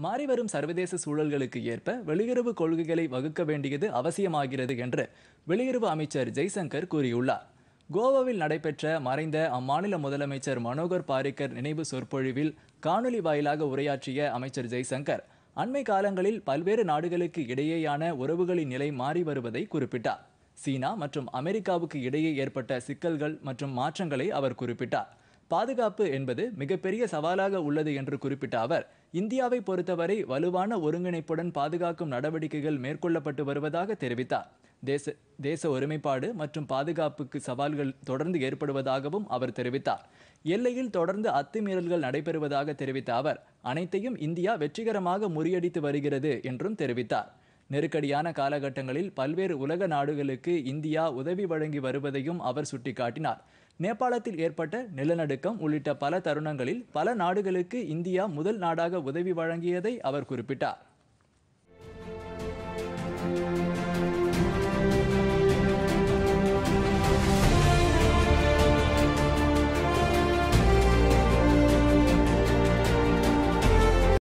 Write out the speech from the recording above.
மாறிவரும் சர்வதேச சூழல்களுக்கு ஏற்ப வெளியுறவு கொள்கைகளை வகுக்க வேண்டியது அவசியமாகிறது என்று வெளியுறவு அமைச்சர் ஜெய்சங்கர் கூறியுள்ளார் கோவாவில் நடைபெற்ற மறைந்த அம்மாநில முதலமைச்சர் மனோகர் பாரிக்கர் நினைவு சொற்பொழிவில் காணொலி வாயிலாக உரையாற்றிய அமைச்சர் ஜெய்சங்கர் அண்மை காலங்களில் பல்வேறு நாடுகளுக்கு இடையேயான உறவுகளின் நிலை மாறி வருவதை குறிப்பிட்டார் சீனா மற்றும் அமெரிக்காவுக்கு இடையே ஏற்பட்ட சிக்கல்கள் மற்றும் மாற்றங்களை அவர் குறிப்பிட்டார் பாதுகாப்பு என்பது மிகப்பெரிய சவாலாக உள்ளது என்று குறிப்பிட்ட அவர் இந்தியாவை பொறுத்தவரை வலுவான ஒருங்கிணைப்புடன் பாதுகாக்கும் நடவடிக்கைகள் மேற்கொள்ளப்பட்டு வருவதாக தெரிவித்தார் தேச தேச ஒருமைப்பாடு மற்றும் பாதுகாப்புக்கு சவால்கள் தொடர்ந்து ஏற்படுவதாகவும் அவர் தெரிவித்தார் எல்லையில் தொடர்ந்து அத்துமீறல்கள் நடைபெறுவதாக தெரிவித்த அவர் அனைத்தையும் இந்தியா வெற்றிகரமாக முறியடித்து வருகிறது என்றும் தெரிவித்தார் நெருக்கடியான காலகட்டங்களில் பல்வேறு உலக நாடுகளுக்கு இந்தியா உதவி வழங்கி வருவதையும் அவர் சுட்டிக்காட்டினார் நேபாளத்தில் ஏற்பட்ட நிலநடுக்கம் உள்ளிட்ட பல தருணங்களில் பல நாடுகளுக்கு இந்தியா முதல் நாடாக உதவி வழங்கியதை அவர் குறிப்பிட்டார்